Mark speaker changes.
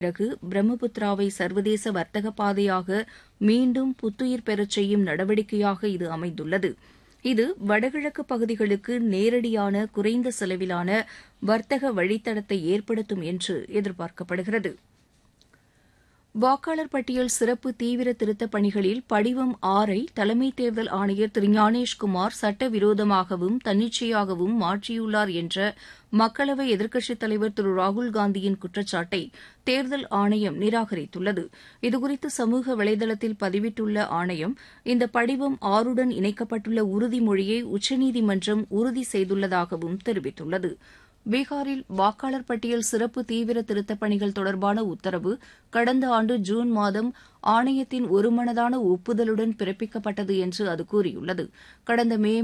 Speaker 1: பிறகு பிரம்மபுத்திராவை சர்வதேச வர்த்தக பாதையாக மீண்டும் புத்துயிர் பெறச் செய்யும் நடவடிக்கையாக இது அமைந்துள்ளது இது வடகிழக்கு பகுதிகளுக்கு நேரடியான குறைந்த செலவிலான வர்த்தக வழித்தடத்தை ஏற்படுத்தும் என்று எதிர்பார்க்கப்படுகிறது வாக்காளர் பட்டியல் சிறப்பு தீவிர திருத்தப் பணிகளில் படிவம் ஆறை தலைமை தேர்தல் ஆணையர் திரு ஞானேஷ்குமார் சட்டவிரோதமாகவும் தன்னிச்சையாகவும் மாற்றியுள்ளார் என்ற மக்களவை எதிர்க்கட்சித் தலைவர் திரு ராகுல்காந்தியின் குற்றச்சாட்டை தேர்தல் ஆணையம் நிராகரித்துள்ளது இதுகுறித்து சமூக வலைதளத்தில் பதிவிட்டுள்ள ஆணையம் இந்த படிவம் ஆறுடன் இணைக்கப்பட்டுள்ள உறுதிமொழியை உச்சநீதிமன்றம் உறுதி செய்துள்ளதாகவும் தெரிவித்துள்ளது பீகாரில் வாக்காளர் பட்டியல் சிறப்பு தீவிர திருத்தப் பணிகள் தொடர்பான உத்தரவு கடந்த ஆண்டு ஜூன் மாதம் ஆணையத்தின் ஒருமனதான ஒப்புதலுடன் பிறப்பிக்கப்பட்டது என்று அது கூறியுள்ளது கடந்த மே